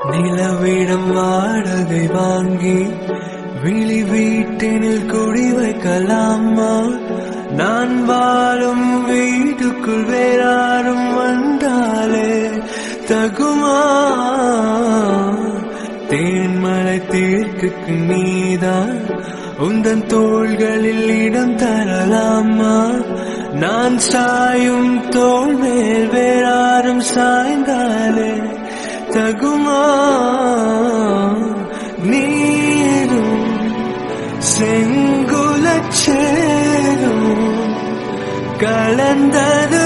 நிலவிடம் வாடகை வாங்கி விழி வீட்டினில் குடி வைக்கலாமா நான் வாழும் வீட்டுக்குள் வேறாரும் வந்தாலே தகுமா தேன்மலை தீர்க்குக்கு நீதான் உந்தன் தோள்களில் இடம் தரலாமா நான் சாயும் தோள் மேல் வேறாரும் சாய்ந்தாலே தகுமா நீரும் செங்குலச்சேரும் கலந்தது